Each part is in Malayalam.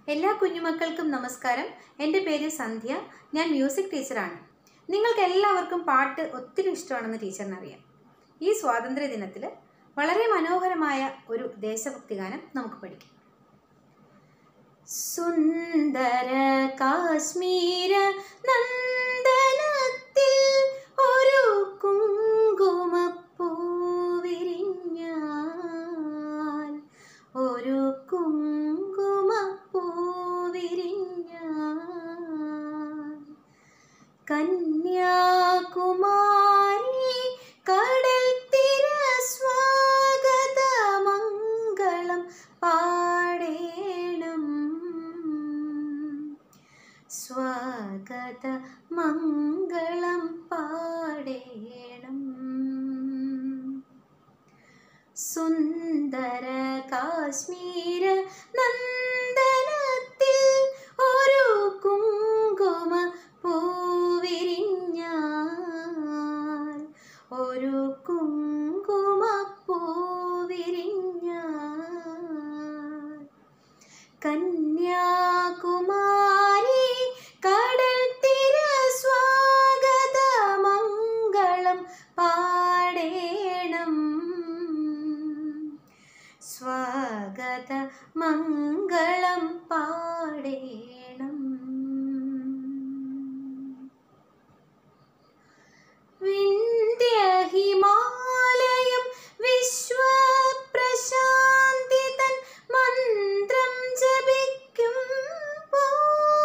എല്ലാ കുഞ്ഞുമക്കൾക്കും നമസ്കാരം എൻ്റെ പേര് സന്ധ്യ ഞാൻ മ്യൂസിക് ടീച്ചറാണ് നിങ്ങൾക്ക് എല്ലാവർക്കും പാട്ട് ഒത്തിരി ഇഷ്ടമാണെന്ന് ടീച്ചറിനറിയാം ഈ സ്വാതന്ത്ര്യ ദിനത്തിൽ വളരെ മനോഹരമായ ഒരു ദേശഭക്തി ഗാനം നമുക്ക് പഠിക്കാം സുന്ദര കാശ്മീര നന്ദനത്തിൽ ഒരു കുങ്കുമപ്പൂവിരിഞ്ഞാൽ ഒരു കുങ്കുമപ്പൂവിരിഞ്ഞാൽ കന്യാകുമാരി കടൽ തിര സ്വാഗത മംഗളം പാടേണം സ്വാഗത മംഗളം പാടേണം സുന്ദര കാശ്മീര നന്ദനത്തിൽ ഒരു കുങ്കുമ പൂവിരിഞ്ഞാൽ ഒരു കുങ്കുമ പൂവിരിഞ്ഞാൽ കന്യാകുമാരി കടൽ തിര സ്വാഗത മംഗളം പാടേണം സ്വാഗത മംഗളം പാടേണം വിന്ധ്യ ഹിമാലയം വിശ്വപ്രശാന്തി തൻ മന്ത്രം ജപിക്കുമ്പോൾ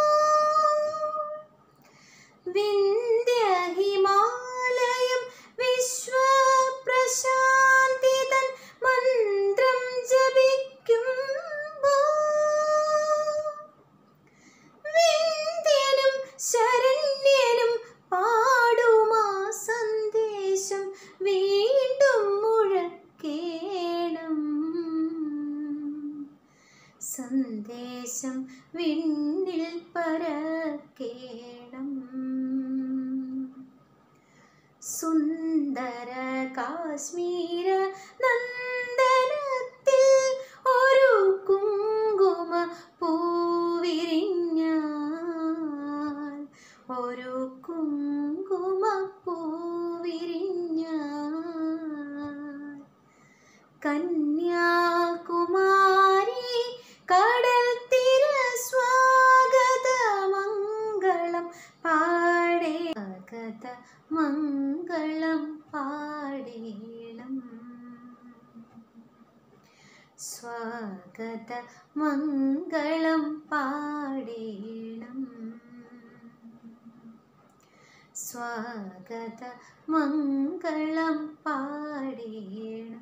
വിന്ധ്യ ഹിമാലയം വിശ്വപ്രശാന്തി തൻ മന്ത്രം ജപിക്കുമ്പോൾ വിന്ധ്യനും ശരണ്യനും പാടുമാ സന്ദേശം വീണ്ടും മുഴക്കേണം സന്ദേശം വിണ്ണിൽ പരക്കേണം സുന്ദര കാശ്മീര നന്ദനത്തിൽ ഒരു കുങ്കുമ പൂവിരിഞ്ഞാൽ ഒരു കുങ്കുമ പൂവിരിഞ്ഞാൽ കന്യാകുമാരി കടൽ തിര സ്വാഗത മംഗളം പാടേ സ്വാഗത മംഗളം പാടേണം സ്വാഗത മംഗളം പാടേണം സ്വാഗത മംഗളം പാടേണം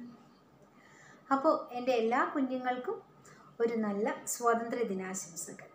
അപ്പോൾ എൻ്റെ എല്ലാ കുഞ്ഞുങ്ങൾക്കും ഒരു നല്ല സ്വാതന്ത്ര്യ ദിനാശംസകൾ